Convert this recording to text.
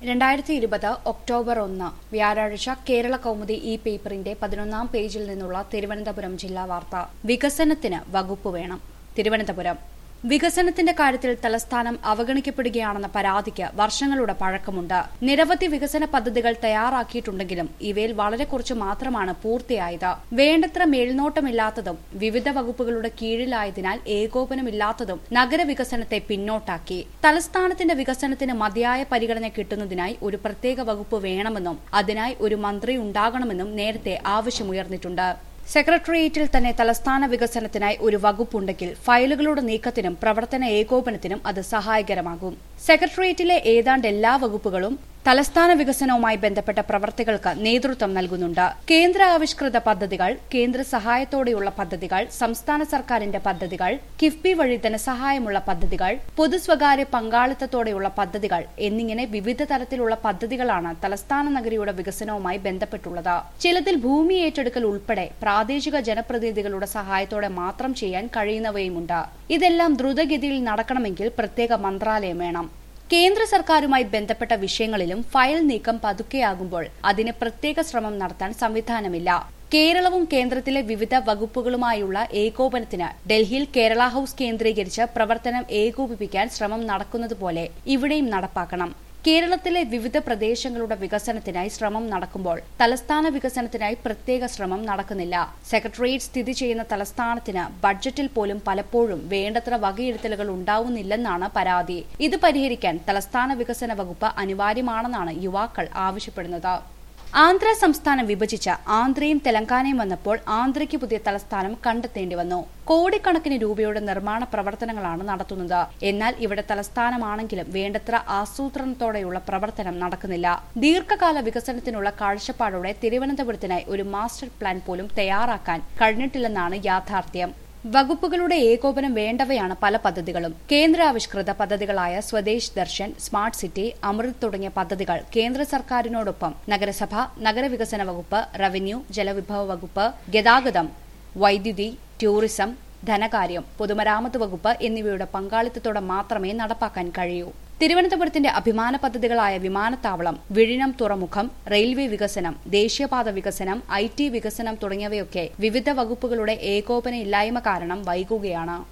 രണ്ടായിരത്തി ഇരുപത് ഒക്ടോബർ ഒന്ന് വ്യാഴാഴ്ച കേരള കൗമുദി ഈ പേപ്പറിന്റെ പതിനൊന്നാം പേജിൽ നിന്നുള്ള തിരുവനന്തപുരം ജില്ലാ വാർത്ത വികസനത്തിന് വകുപ്പ് വേണം തിരുവനന്തപുരം വികസനത്തിന്റെ കാര്യത്തിൽ തലസ്ഥാനം അവഗണിക്കപ്പെടുകയാണെന്ന പരാതിക്ക് വർഷങ്ങളുടെ പഴക്കമുണ്ട് നിരവധി വികസന പദ്ധതികൾ തയ്യാറാക്കിയിട്ടുണ്ടെങ്കിലും ഇവയിൽ വളരെ കുറച്ച് മാത്രമാണ് പൂർത്തിയായത് വേണ്ടത്ര മേൽനോട്ടമില്ലാത്തതും വിവിധ വകുപ്പുകളുടെ കീഴിലായതിനാൽ ഏകോപനമില്ലാത്തതും നഗരവികസനത്തെ പിന്നോട്ടാക്കി തലസ്ഥാനത്തിന്റെ വികസനത്തിന് മതിയായ പരിഗണന കിട്ടുന്നതിനായി ഒരു പ്രത്യേക വകുപ്പ് വേണമെന്നും അതിനായി ഒരു മന്ത്രി ഉണ്ടാകണമെന്നും നേരത്തെ ആവശ്യമുയർന്നിട്ടുണ്ട് സെക്രട്ടേറിയറ്റിൽ തന്നെ തലസ്ഥാന വികസനത്തിനായി ഒരു വകുപ്പുണ്ടെങ്കിൽ ഫയലുകളുടെ നീക്കത്തിനും പ്രവർത്തന ഏകോപനത്തിനും അത് സഹായകരമാകും സെക്രട്ടേറിയറ്റിലെ ഏതാണ്ട് എല്ലാ വകുപ്പുകളും തലസ്ഥാന വികസനവുമായി ബന്ധപ്പെട്ട പ്രവർത്തികൾക്ക് നേതൃത്വം നൽകുന്നുണ്ട് കേന്ദ്ര ആവിഷ്കൃത പദ്ധതികൾ കേന്ദ്ര സഹായത്തോടെയുള്ള പദ്ധതികൾ സംസ്ഥാന സർക്കാരിന്റെ പദ്ധതികൾ കിഫ്ബി വഴി ധനസഹായമുള്ള പദ്ധതികൾ പൊതു സ്വകാര്യ പങ്കാളിത്തത്തോടെയുള്ള പദ്ധതികൾ എന്നിങ്ങനെ വിവിധ തരത്തിലുള്ള പദ്ധതികളാണ് തലസ്ഥാന നഗരിയുടെ വികസനവുമായി ബന്ധപ്പെട്ടുള്ളത് ചിലതിൽ ഭൂമി ഏറ്റെടുക്കൽ ഉൾപ്പെടെ പ്രാദേശിക ജനപ്രതിനിധികളുടെ സഹായത്തോടെ മാത്രം ചെയ്യാൻ കഴിയുന്നവയുമുണ്ട് ഇതെല്ലാം ദ്രുതഗതിയിൽ നടക്കണമെങ്കിൽ പ്രത്യേക മന്ത്രാലയം വേണം കേന്ദ്ര സർക്കാരുമായി ബന്ധപ്പെട്ട വിഷയങ്ങളിലും ഫയൽ നീക്കം പതുക്കെയാകുമ്പോൾ അതിന് പ്രത്യേക ശ്രമം നടത്താൻ സംവിധാനമില്ല കേരളവും കേന്ദ്രത്തിലെ വിവിധ വകുപ്പുകളുമായുള്ള ഏകോപനത്തിന് ഡൽഹിയിൽ കേരള ഹൌസ് കേന്ദ്രീകരിച്ച് പ്രവർത്തനം ഏകോപിപ്പിക്കാൻ ശ്രമം നടക്കുന്നതുപോലെ ഇവിടെയും നടപ്പാക്കണം കേരളത്തിലെ വിവിധ പ്രദേശങ്ങളുടെ വികസനത്തിനായി ശ്രമം നടക്കുമ്പോൾ തലസ്ഥാന വികസനത്തിനായി പ്രത്യേക ശ്രമം നടക്കുന്നില്ല സെക്രട്ടേറിയറ്റ് സ്ഥിതി ചെയ്യുന്ന തലസ്ഥാനത്തിന് ബഡ്ജറ്റിൽ പോലും പലപ്പോഴും വേണ്ടത്ര വകയിരുത്തലുകൾ ഉണ്ടാവുന്നില്ലെന്നാണ് പരാതി ഇത് പരിഹരിക്കാൻ തലസ്ഥാന വികസന വകുപ്പ് അനിവാര്യമാണെന്നാണ് യുവാക്കൾ ആവശ്യപ്പെടുന്നത് ആന്ധ്ര സംസ്ഥാനം വിഭജിച്ച് ആന്ധ്രയും തെലങ്കാനയും വന്നപ്പോൾ ആന്ധ്രയ്ക്ക് പുതിയ തലസ്ഥാനം കണ്ടെത്തേണ്ടി വന്നു കോടിക്കണക്കിന് രൂപയുടെ നിർമ്മാണ പ്രവർത്തനങ്ങളാണ് നടത്തുന്നത് എന്നാൽ ഇവിടെ തലസ്ഥാനമാണെങ്കിലും വേണ്ടത്ര ആസൂത്രണത്തോടെയുള്ള പ്രവർത്തനം നടക്കുന്നില്ല ദീർഘകാല വികസനത്തിനുള്ള കാഴ്ചപ്പാടോടെ തിരുവനന്തപുരത്തിനായി ഒരു മാസ്റ്റർ പ്ലാൻ പോലും തയ്യാറാക്കാൻ കഴിഞ്ഞിട്ടില്ലെന്നാണ് യാഥാർത്ഥ്യം വകുപ്പുകളുടെ ഏകോപനം വേണ്ടവയാണ് പല പദ്ധതികളും കേന്ദ്രാവിഷ്കൃത പദ്ധതികളായ സ്വദേശ് ദർശൻ സ്മാർട്ട് സിറ്റി അമൃത് തുടങ്ങിയ പദ്ധതികൾ കേന്ദ്ര സർക്കാരിനോടൊപ്പം നഗരസഭ നഗരവികസന വകുപ്പ് റവന്യൂ ജലവിഭവ വകുപ്പ് ഗതാഗതം വൈദ്യുതി ടൂറിസം ധനകാര്യം പൊതുമരാമത്ത് വകുപ്പ് എന്നിവയുടെ പങ്കാളിത്തത്തോടെ മാത്രമേ നടപ്പാക്കാൻ കഴിയൂ തിരുവനന്തപുരത്തിന്റെ അഭിമാന പദ്ധതികളായ വിമാനത്താവളം വിഴിനം തുറമുഖം റെയിൽവേ വികസനം ദേശീയപാത വികസനം ഐ ടി വികസനം തുടങ്ങിയവയൊക്കെ വിവിധ വകുപ്പുകളുടെ ഏകോപന ഇല്ലായ്മ കാരണം വൈകുകയാണ്